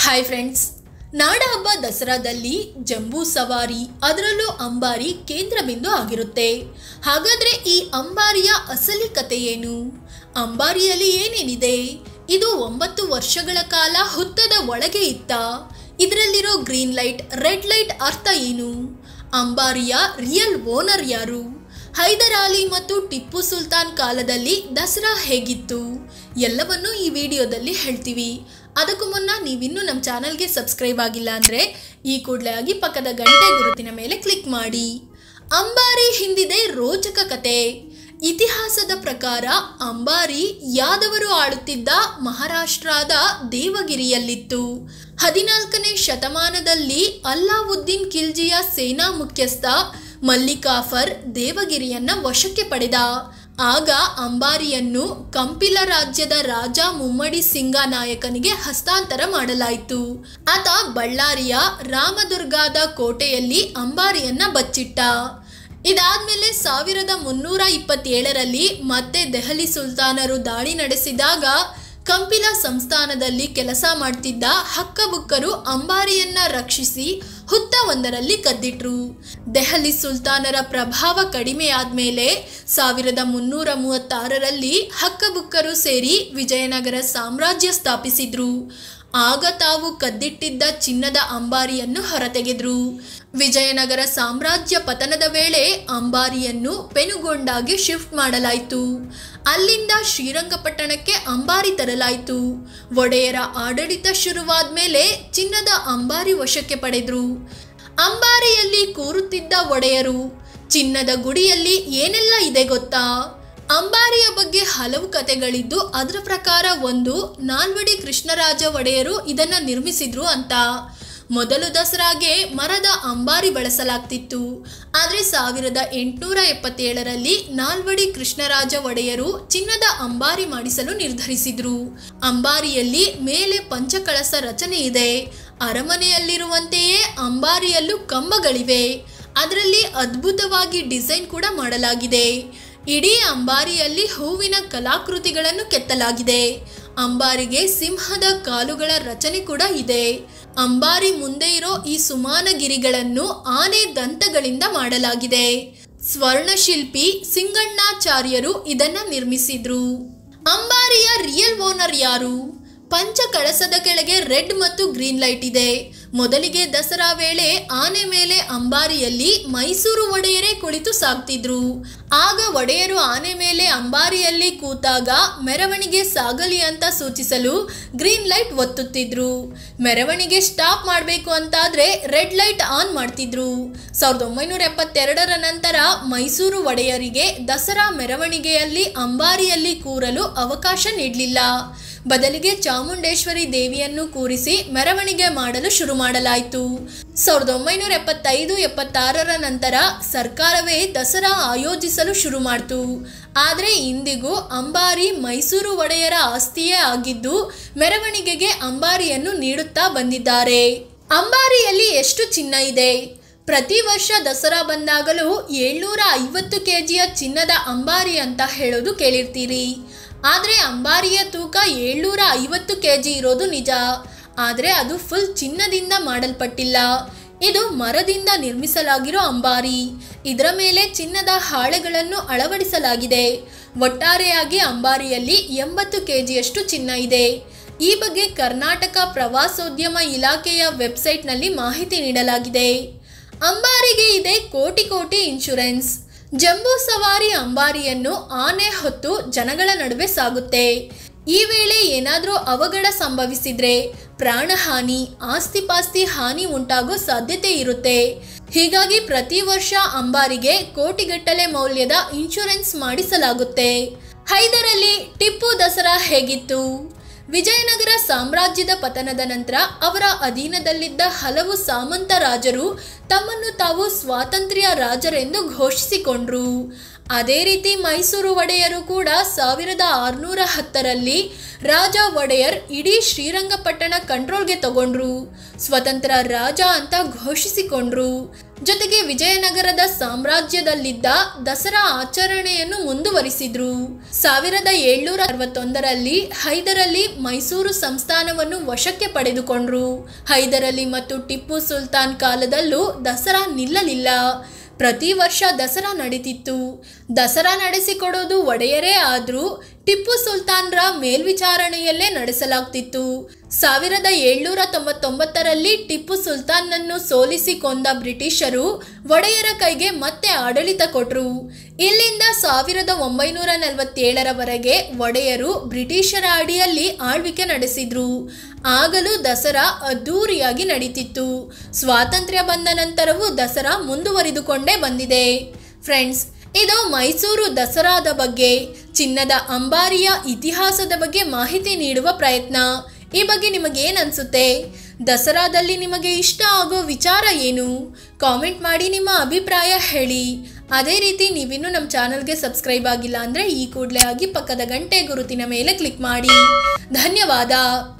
hi friends ನಾಡಹಬ್ಬ ದಸರಾದಲ್ಲಿ ಜಂಬೂ ಸವಾರಿ ಅದರಲ್ಲೂ ಅಂಬಾರಿ ಕೇಂದ್ರ ಬಿಂದು ಆಗಿರುತ್ತೆ ಹಾಗಾದ್ರೆ ಈ ಅಂಬಾರಿಯ ಅಸಲಿ ಕತೆ ಏನು ಅಂಬಾರಿಯಲ್ಲಿ ಏನೇನಿದೆ ಇದು ಒಂಬತ್ತು ವರ್ಷಗಳ ಕಾಲ ಹುತ್ತದ ಒಳಗೆ ಇತ್ತ ಇದರಲ್ಲಿರೋ ಗ್ರೀನ್ ಲೈಟ್ ರೆಡ್ ಲೈಟ್ ಅರ್ಥ ಏನು ಅಂಬಾರಿಯ ರಿಯಲ್ ಓನರ್ ಯಾರು ಹೈದರ್ ಅಲಿ ಮತ್ತು ಟಿಪ್ಪು ಸುಲ್ತಾನ್ ಕಾಲದಲ್ಲಿ ದಸರಾ ಹೇಗಿತ್ತು ಎಲ್ಲವನ್ನೂ ಈ ವಿಡಿಯೋದಲ್ಲಿ ಹೇಳ್ತೀವಿ ಅದಕ್ಕೂ ಮುನ್ನ ನೀವಿನ್ನೂ ನಮ್ಮ ಚಾನಲ್ಗೆ ಸಬ್ಸ್ಕ್ರೈಬ್ ಆಗಿಲ್ಲ ಅಂದರೆ ಈ ಕೂಡಲೇ ಆಗಿ ಪಕ್ಕದ ಗಂಟೆ ಗುರುತಿನ ಮೇಲೆ ಕ್ಲಿಕ್ ಮಾಡಿ ಅಂಬಾರಿ ಹಿಂದಿದೆ ರೋಚಕ ಕತೆ ಇತಿಹಾಸದ ಪ್ರಕಾರ ಅಂಬಾರಿ ಯಾದವರು ಆಳುತ್ತಿದ್ದ ಮಹಾರಾಷ್ಟ್ರದ ದೇವಗಿರಿಯಲ್ಲಿತ್ತು ಹದಿನಾಲ್ಕನೇ ಶತಮಾನದಲ್ಲಿ ಅಲ್ಲಾವುದ್ದೀನ್ ಖಿಲ್ಜಿಯ ಸೇನಾ ಮುಖ್ಯಸ್ಥ ಮಲ್ಲಿಕಾಫರ್ ದೇವಗಿರಿಯನ್ನ ವಶಕ್ಕೆ ಪಡೆದ ಆಗ ಅಂಬಾರಿಯನ್ನು ಕಂಪಿಲ ರಾಜ್ಯದ ರಾಜ ಮುಮ್ಮಡಿ ಸಿಂಗ ನಾಯಕನಿಗೆ ಹಸ್ತಾಂತರ ಮಾಡಲಾಯಿತು ಆತ ಬಳ್ಳಾರಿಯ ರಾಮದುರ್ಗದ ಕೋಟೆಯಲ್ಲಿ ಅಂಬಾರಿಯನ್ನ ಬಚ್ಚಿಟ್ಟ ಇದಾದ್ಮೇಲೆ ಸಾವಿರದ ಮುನ್ನೂರ ಇಪ್ಪತ್ತೇಳರಲ್ಲಿ ಮತ್ತೆ ದೆಹಲಿ ಸುಲ್ತಾನರು ದಾಳಿ ನಡೆಸಿದಾಗ ಕಂಪಿಲ ಸಂಸ್ಥಾನದಲ್ಲಿ ಕೆಲಸ ಮಾಡ್ತಿದ್ದ ಹಕ್ಕಬುಕ್ಕರು ಅಂಬಾರಿಯನ್ನ ರಕ್ಷಿಸಿ ಹುತ್ತ ಒಂದರಲ್ಲಿ ಕದ್ದಿಟ್ರು ದೆಹಲಿ ಸುಲ್ತಾನರ ಪ್ರಭಾವ ಕಡಿಮೆಯಾದ್ಮೇಲೆ ಸಾವಿರದ ಮುನ್ನೂರ ಮೂವತ್ತಾರರಲ್ಲಿ ಹಕ್ಕಬುಕ್ಕರು ಸೇರಿ ವಿಜಯನಗರ ಸಾಮ್ರಾಜ್ಯ ಸ್ಥಾಪಿಸಿದ್ರು ಆಗ ತಾವು ಕದ್ದಿಟ್ಟಿದ್ದ ಚಿನ್ನದ ಅಂಬಾರಿಯನ್ನು ಹೊರತೆಗೆದ್ರು ವಿಜಯನಗರ ಸಾಮ್ರಾಜ್ಯ ಪತನದ ವೇಳೆ ಅಂಬಾರಿಯನ್ನು ಪೆನುಗೊಂಡಾಗೆ ಶಿಫ್ಟ್ ಮಾಡಲಾಯಿತು ಅಲ್ಲಿಂದ ಶ್ರೀರಂಗಪಟ್ಟಣಕ್ಕೆ ಅಂಬಾರಿ ತರಲಾಯಿತು ಒಡೆಯರ ಆಡಳಿತ ಶುರುವಾದ ಮೇಲೆ ಚಿನ್ನದ ಅಂಬಾರಿ ವಶಕ್ಕೆ ಪಡೆದ್ರು ಅಂಬಾರಿಯಲ್ಲಿ ಕೂರುತ್ತಿದ್ದ ಒಡೆಯರು ಚಿನ್ನದ ಗುಡಿಯಲ್ಲಿ ಏನೆಲ್ಲ ಇದೆ ಗೊತ್ತಾ ಅಂಬಾರಿಯ ಬಗ್ಗೆ ಹಲವು ಕತೆಗಳಿದ್ದು ಅದರ ಪ್ರಕಾರ ಒಂದು ನಾಲ್ವಡಿ ಕೃಷ್ಣರಾಜ ಒಡೆಯರು ಇದನ್ನ ನಿರ್ಮಿಸಿದ್ರು ಅಂತ ಮೊದಲು ದಸರಾಗೆ ಮರದ ಅಂಬಾರಿ ಬಳಸಲಾಗ್ತಿತ್ತು ಆದರೆ ಸಾವಿರದ ಎಂಟುನೂರ ಎಪ್ಪತ್ತೇಳರಲ್ಲಿ ನಾಲ್ವಡಿ ಕೃಷ್ಣರಾಜ ಒಡೆಯರು ಚಿನ್ನದ ಅಂಬಾರಿ ಮಾಡಿಸಲು ನಿರ್ಧರಿಸಿದ್ರು ಅಂಬಾರಿಯಲ್ಲಿ ಮೇಲೆ ಪಂಚಕಳಸ ರಚನೆ ಇದೆ ಅರಮನೆಯಲ್ಲಿರುವಂತೆಯೇ ಅಂಬಾರಿಯಲ್ಲೂ ಕಂಬಗಳಿವೆ ಅದರಲ್ಲಿ ಅದ್ಭುತವಾಗಿ ಡಿಸೈನ್ ಕೂಡ ಮಾಡಲಾಗಿದೆ ಇಡೀ ಅಂಬಾರಿಯಲ್ಲಿ ಹೂವಿನ ಕಲಾಕೃತಿಗಳನ್ನು ಕೆತ್ತಲಾಗಿದೆ ಅಂಬಾರಿಗೆ ಸಿಂಹದ ಕಾಲುಗಳ ರಚನೆ ಕೂಡ ಇದೆ ಅಂಬಾರಿ ಮುಂದೆ ಇರೋ ಈ ಸುಮಾನಗಿರಿಗಳನ್ನು ಆನೆ ದಂತಗಳಿಂದ ಮಾಡಲಾಗಿದೆ ಸ್ವರ್ಣಶಿಲ್ಪಿ ಸಿಂಗಣ್ಣಾಚಾರ್ಯರು ಇದನ್ನ ನಿರ್ಮಿಸಿದ್ರು ಅಂಬಾರಿಯ ರಿಯಲ್ ಓನರ್ ಯಾರು ಪಂಚ ಕಳಸದ ಕೆಳಗೆ ರೆಡ್ ಮತ್ತು ಗ್ರೀನ್ ಲೈಟ್ ಇದೆ ಮೊದಲಿಗೆ ದಸರಾ ವೇಳೆ ಆನೆ ಮೇಲೆ ಅಂಬಾರಿಯಲ್ಲಿ ಮೈಸೂರು ಒಡೆಯರೇ ಕುಳಿತು ಸಾಗ್ತಿದ್ರು ಆಗ ಒಡೆಯರು ಆನೆ ಮೇಲೆ ಅಂಬಾರಿಯಲ್ಲಿ ಕೂತಾಗ ಮೆರವಣಿಗೆ ಸಾಗಲಿ ಅಂತ ಸೂಚಿಸಲು ಗ್ರೀನ್ ಲೈಟ್ ಒತ್ತುತ್ತಿದ್ರು ಮೆರವಣಿಗೆ ಸ್ಟಾಪ್ ಮಾಡಬೇಕು ಅಂತಾದ್ರೆ ರೆಡ್ ಲೈಟ್ ಆನ್ ಮಾಡ್ತಿದ್ರು ಸಾವಿರದ ಒಂಬೈನೂರ ಎಪ್ಪತ್ತೆರಡರ ನಂತರ ಮೈಸೂರು ಒಡೆಯರಿಗೆ ದಸರಾ ಮೆರವಣಿಗೆಯಲ್ಲಿ ಅಂಬಾರಿಯಲ್ಲಿ ಕೂರಲು ಅವಕಾಶ ನೀಡಲಿಲ್ಲ ಬದಲಿಗೆ ಚಾಮುಂಡೇಶ್ವರಿ ದೇವಿಯನ್ನು ಕೂರಿಸಿ ಮೆರವಣಿಗೆ ಮಾಡಲು ಶುರು ಮಾಡಲಾಯಿತು ಸಾವಿರದ ಒಂಬೈನೂರ ಎಪ್ಪತ್ತೈದು ಎಪ್ಪತ್ತಾರರ ನಂತರ ಸರ್ಕಾರವೇ ದಸರಾ ಆಯೋಜಿಸಲು ಶುರು ಮಾಡಿತು ಆದರೆ ಇಂದಿಗೂ ಅಂಬಾರಿ ಮೈಸೂರು ಒಡೆಯರ ಆಸ್ತಿಯೇ ಆಗಿದ್ದು ಮೆರವಣಿಗೆಗೆ ಅಂಬಾರಿಯನ್ನು ನೀಡುತ್ತಾ ಬಂದಿದ್ದಾರೆ ಅಂಬಾರಿಯಲ್ಲಿ ಎಷ್ಟು ಚಿನ್ನ ಇದೆ ಪ್ರತಿ ವರ್ಷ ದಸರಾ ಬಂದಾಗಲೂ ಏಳ್ನೂರ ಐವತ್ತು ಕೆಜಿಯ ಚಿನ್ನದ ಅಂಬಾರಿ ಅಂತ ಹೇಳೋದು ಕೇಳಿರ್ತೀರಿ ಆದರೆ ಅಂಬಾರಿಯ ತೂಕ ಏಳ್ನೂರ ಐವತ್ತು ಕೆ ಜಿ ಇರೋದು ನಿಜ ಆದರೆ ಅದು ಫುಲ್ ಚಿನ್ನದಿಂದ ಮಾಡಲ್ಪಟ್ಟಿಲ್ಲ ಇದು ಮರದಿಂದ ನಿರ್ಮಿಸಲಾಗಿರೋ ಅಂಬಾರಿ ಇದರ ಮೇಲೆ ಚಿನ್ನದ ಹಾಳೆಗಳನ್ನು ಅಳವಡಿಸಲಾಗಿದೆ ಒಟ್ಟಾರೆಯಾಗಿ ಅಂಬಾರಿಯಲ್ಲಿ ಎಂಬತ್ತು ಕೆ ಜಿಯಷ್ಟು ಚಿನ್ನ ಇದೆ ಈ ಬಗ್ಗೆ ಕರ್ನಾಟಕ ಪ್ರವಾಸೋದ್ಯಮ ಇಲಾಖೆಯ ವೆಬ್ಸೈಟ್ನಲ್ಲಿ ಮಾಹಿತಿ ನೀಡಲಾಗಿದೆ ಅಂಬಾರಿಗೆ ಇದೆ ಕೋಟಿ ಕೋಟಿ ಇನ್ಶೂರೆನ್ಸ್ ಜಂಬೂ ಸವಾರಿ ಅಂಬಾರಿಯನ್ನು ಆನೆ ಹೊತ್ತು ಜನಗಳ ನಡುವೆ ಸಾಗುತ್ತೆ ಈ ವೇಳೆ ಏನಾದರೂ ಅವಘಡ ಸಂಭವಿಸಿದ್ರೆ ಪ್ರಾಣಹಾನಿ ಆಸ್ತಿಪಾಸ್ತಿ ಹಾನಿ ಉಂಟಾಗೋ ಸಾಧ್ಯತೆ ಇರುತ್ತೆ ಹೀಗಾಗಿ ಪ್ರತಿ ವರ್ಷ ಅಂಬಾರಿಗೆ ಕೋಟಿಗಟ್ಟಲೆ ಮೌಲ್ಯದ ಇನ್ಶೂರೆನ್ಸ್ ಮಾಡಿಸಲಾಗುತ್ತೆ ಹೈದರಲ್ಲಿ ಟಿಪ್ಪು ದಸರಾ ಹೇಗಿತ್ತು ವಿಜಯನಗರ ಸಾಮ್ರಾಜ್ಯದ ಪತನದ ನಂತರ ಅವರ ಅಧೀನದಲ್ಲಿದ್ದ ಹಲವು ಸಾಮಂತ ರಾಜರು ತಮ್ಮನ್ನು ತಾವು ಸ್ವಾತಂತ್ರ್ಯ ರಾಜರೆಂದು ಘೋಷಿಸಿಕೊಂಡ್ರು ಅದೇ ರೀತಿ ಮೈಸೂರು ಒಡೆಯರು ಕೂಡ ಸಾವಿರದ ಆರುನೂರ ಹತ್ತರಲ್ಲಿ ರಾಜ ಒಡೆಯರ್ ಇಡೀ ಶ್ರೀರಂಗಪಟ್ಟಣ ಕಂಟ್ರೋಲ್ಗೆ ತಗೊಂಡ್ರು ಸ್ವತಂತ್ರ ರಾಜ ಅಂತ ಘೋಷಿಸಿಕೊಂಡ್ರು ಜೊತೆಗೆ ವಿಜಯನಗರದ ಸಾಮ್ರಾಜ್ಯದಲ್ಲಿದ್ದ ದಸರಾ ಆಚರಣೆಯನ್ನು ಮುಂದುವರಿಸಿದ್ರು ಸಾವಿರದ ಏಳ್ನೂರ ಅರವತ್ತೊಂದರಲ್ಲಿ ಹೈದರಲಿ ಮೈಸೂರು ಸಂಸ್ಥಾನವನ್ನು ವಶಕ್ಕೆ ಪಡೆದುಕೊಂಡ್ರು ಹೈದರಲಿ ಮತ್ತು ಟಿಪ್ಪು ಸುಲ್ತಾನ್ ಕಾಲದಲ್ಲೂ ದಸರಾ ನಿಲ್ಲಲಿಲ್ಲ ಪ್ರತಿ ವರ್ಷ ದಸರಾ ನಡೀತಿತ್ತು ದಸರಾ ನಡೆಸಿಕೊಡೋದು ಒಡೆಯರೇ ಆದರೂ ಟಿಪ್ಪು ಸುಲ್ತಾನ್ರ ಮೇಲ್ವಿಚಾರಣೆಯಲ್ಲೇ ನಡೆಸಲಾಗ್ತಿತ್ತು ಸಾವಿರದ ಏಳ್ನೂರ ತೊಂಬತ್ತೊಂಬತ್ತರಲ್ಲಿ ಟಿಪ್ಪು ಸುಲ್ತಾನ್ನನ್ನು ಸೋಲಿಸಿ ಕೊಂದ ಬ್ರಿಟಿಷರು ಒಡೆಯರ ಕೈಗೆ ಮತ್ತೆ ಆಡಳಿತ ಕೊಟ್ರು ಇಲ್ಲಿಂದ ಸಾವಿರದ ಒಂಬೈನೂರ ನಲವತ್ತೇಳರವರೆಗೆ ಒಡೆಯರು ಬ್ರಿಟಿಷರ ಅಡಿಯಲ್ಲಿ ಆಳ್ವಿಕೆ ನಡೆಸಿದ್ರು ಆಗಲೂ ದಸರಾ ಅದ್ದೂರಿಯಾಗಿ ನಡೀತಿತ್ತು ಸ್ವಾತಂತ್ರ್ಯ ಬಂದ ನಂತರವೂ ದಸರಾ ಮುಂದುವರಿದುಕೊಂಡೇ ಬಂದಿದೆ ಫ್ರೆಂಡ್ಸ್ ಇದು ಮೈಸೂರು ದಸರಾದ ಬಗ್ಗೆ ಚಿನ್ನದ ಅಂಬಾರಿಯ ಇತಿಹಾಸದ ಬಗ್ಗೆ ಮಾಹಿತಿ ನೀಡುವ ಪ್ರಯತ್ನ ಈ ಬಗ್ಗೆ ನಿಮಗೇನು ಅನಿಸುತ್ತೆ ದಸರಾದಲ್ಲಿ ನಿಮಗೆ ಇಷ್ಟ ಆಗೋ ವಿಚಾರ ಏನು ಕಾಮೆಂಟ್ ಮಾಡಿ ನಿಮ್ಮ ಅಭಿಪ್ರಾಯ ಹೇಳಿ ಅದೇ ರೀತಿ ನೀವಿನ್ನೂ ನಮ್ಮ ಚಾನಲ್ಗೆ ಸಬ್ಸ್ಕ್ರೈಬ್ ಆಗಿಲ್ಲ ಅಂದರೆ ಈ ಕೂಡಲೇ ಆಗಿ ಪಕ್ಕದ ಗಂಟೆ ಗುರುತಿನ ಮೇಲೆ ಕ್ಲಿಕ್ ಮಾಡಿ ಧನ್ಯವಾದ